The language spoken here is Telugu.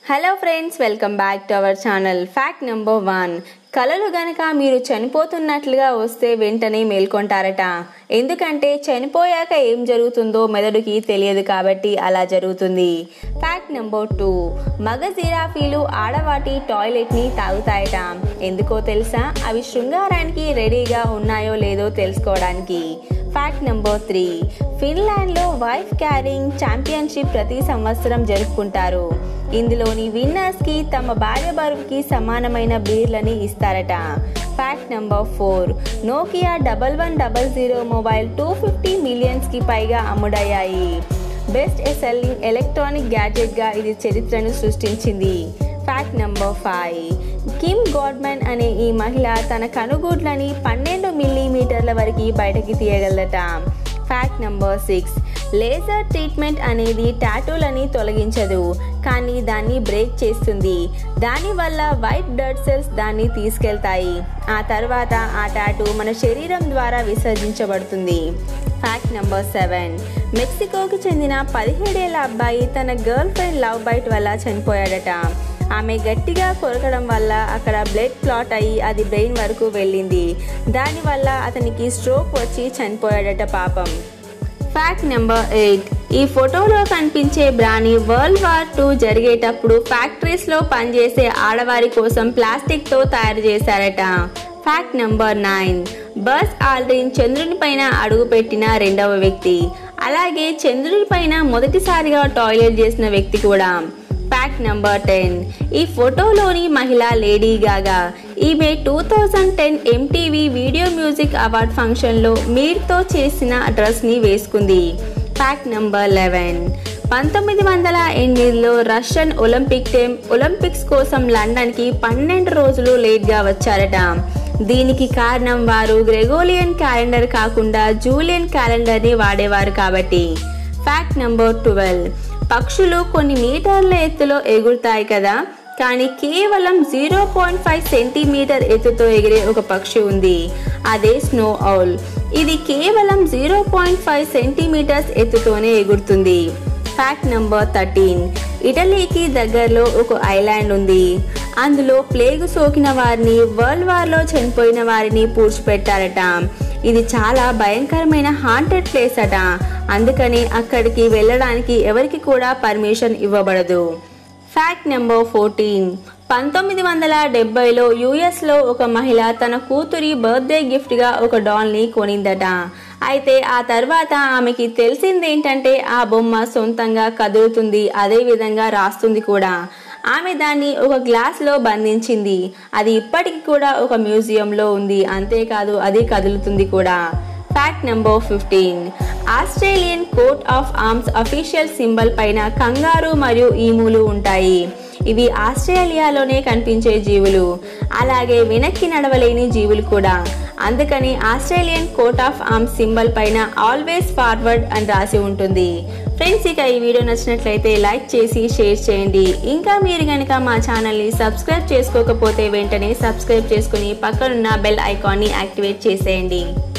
hello friends welcome back to our channel fact number one కలలు గనక మీరు చనిపోతున్నట్లుగా వస్తే వెంటనే మేల్కొంటారట ఎందుకంటే చనిపోయాక ఏం జరుగుతుందో మెదడుకి తెలియదు కాబట్టి అలా జరుగుతుంది ఫ్యాక్ట్ నెంబర్ టూ మగ జిరాఫీలు ఆడవాటి టాయిలెట్ని తాగుతాయట ఎందుకో తెలుసా అవి శృంగారానికి రెడీగా ఉన్నాయో లేదో తెలుసుకోవడానికి ఫ్యాక్ట్ నెంబర్ త్రీ ఫిన్లాండ్లో వైఫ్ క్యారింగ్ ఛాంపియన్షిప్ ప్రతి సంవత్సరం జరుపుకుంటారు ఇందులోని విన్నర్స్కి తమ భార్య బరువుకి సమానమైన బీర్లని ఇస్తారట fact number four Nokia double one double zero mobile two fifty మిలియన్స్కి పైగా అమ్ముడయ్యాయి బెస్ట్ సెల్లింగ్ ఎలక్ట్రానిక్ గ్యాడ్జెట్గా ఇది చరిత్రను సృష్టించింది fact number five Kim Goodman అనే ఈ మహిళ తన కనుగూడ్లని పన్నెండు మిల్లీమీటర్ల వరకు బయటకి తీయగలదట fact number six laser treatment అనేది టాటూలని తొలగించదు కానీ దాన్ని బ్రేక్ చేస్తుంది దానివల్ల వైట్ బ్లడ్ సెల్స్ దాన్ని తీసుకెళ్తాయి ఆ తర్వాత ఆ టాటూ మన శరీరం ద్వారా విసర్జించబడుతుంది ఫ్యాక్ట్ నెంబర్ సెవెన్ మెక్సికోకి చెందిన పదిహేడేళ్ల అబ్బాయి తన గర్ల్ ఫ్రెండ్ లవ్ బైట్ వల్ల చనిపోయాడట ఆమె గట్టిగా కొరకడం వల్ల అక్కడ బ్లడ్ క్లాట్ అయ్యి అది బ్రెయిన్ వరకు వెళ్ళింది దానివల్ల అతనికి స్ట్రోక్ వచ్చి చనిపోయాడట పాపం ఫ్యాక్ట్ నెంబర్ ఎయిట్ ఈ ఫోటోలో కనిపించే బ్రాని వరల్డ్ వార్ టూ జరిగేటప్పుడు ఫ్యాక్టరీస్లో పనిచేసే ఆడవారి కోసం ప్లాస్టిక్తో తయారు చేశారట fact number nine Buzz Aldrin చంద్రుని పైన అడుగుపెట్టిన రెండవ వ్యక్తి అలాగే చంద్రుని పైన మొదటిసారిగా టాయిలెట్ చేసిన వ్యక్తి కూడా ఫ్యాక్ట్ నెంబర్ టెన్ ఈ ఫోటోలోని మహిళ లేడీ గాగా ఈమె two thousand ten MTV video music award ఫంక్షన్లో మీర్తో చేసిన డ్రెస్ని వేసుకుంది ఫ్యాక్ట్ నెంబర్ లెవెన్ పంతొమ్మిది వందల ఎనిమిదిలో రష్యన్ ఒలింపిక్ టీం ఒలింపిక్స్ కోసం లండన్కి పన్నెండు రోజులు లేట్గా వచ్చారట దీనికి కారణం వారు గ్రెగోలియన్ క్యాలెండర్ కాకుండా జూలియన్ క్యాలెండర్ని వాడేవారు కాబట్టి ఫ్యాక్ట్ నెంబర్ ట్వెల్వ్ పక్షులు కొన్ని మీటర్ల ఎత్తులో ఎగురుతాయి కదా కానీ కేవలం జీరో పాయింట్ ఫైవ్ సెంటీమీటర్ ఎత్తుతో ఎగిరే ఒక పక్షి ఉంది అదే స్నో ఔల్ ఇది కేవలం జీరో పాయింట్ ఫైవ్ సెంటీమీటర్స్ ఎత్తుతోనే ఎగురుతుంది ఫ్యాక్ట్ నెంబర్ థర్టీన్ ఇటలీకి దగ్గరలో ఒక ఐలాండ్ ఉంది అందులో ప్లేగు సోకిన వారిని వరల్డ్ వార్లో చనిపోయిన వారిని పూడ్చిపెట్టారట ఇది చాలా భయంకరమైన హాంటెడ్ ప్లేస్ అట అందుకని అక్కడికి వెళ్ళడానికి ఎవరికి కూడా పర్మిషన్ ఇవ్వబడదు ఫ్యాక్ట్ నెంబర్ ఫోర్టీన్ పంతొమ్మిది వందల డెబ్బైలో యుఎస్లో ఒక మహిళ తన కూతురి బర్త్డే గిఫ్ట్గా ఒక డాల్ని కొనిందట అయితే ఆ తర్వాత ఆమెకి తెలిసిందేంటంటే ఆ బొమ్మ సొంతంగా కదులుతుంది అదేవిధంగా రాస్తుంది కూడా ఆమె దాన్ని ఒక గ్లాస్లో బంధించింది అది ఇప్పటికి కూడా ఒక మ్యూజియంలో ఉంది అంతేకాదు అది కదులుతుంది కూడా fact number fifteen Australian coat of arms official symbol పైన కంగారు మరియు ఈములు ఉంటాయి ఇవి ఆస్ట్రేలియాలోనే కనిపించే జీవులు అలాగే వెనక్కి నడవలేని జీవులు కూడా అందుకని Australian coat of arms symbol పైన ఆల్వేస్ ఫార్వర్డ్ అని రాసి ఉంటుంది ఫ్రెండ్స్ ఇక ఈ వీడియో నచ్చినట్లయితే లైక్ చేసి షేర్ చేయండి ఇంకా మీరు కనుక మా ఛానల్ని సబ్స్క్రైబ్ చేసుకోకపోతే వెంటనే సబ్స్క్రైబ్ చేసుకుని పక్కనున్న బెల్ ఐకాన్ని యాక్టివేట్ చేసేయండి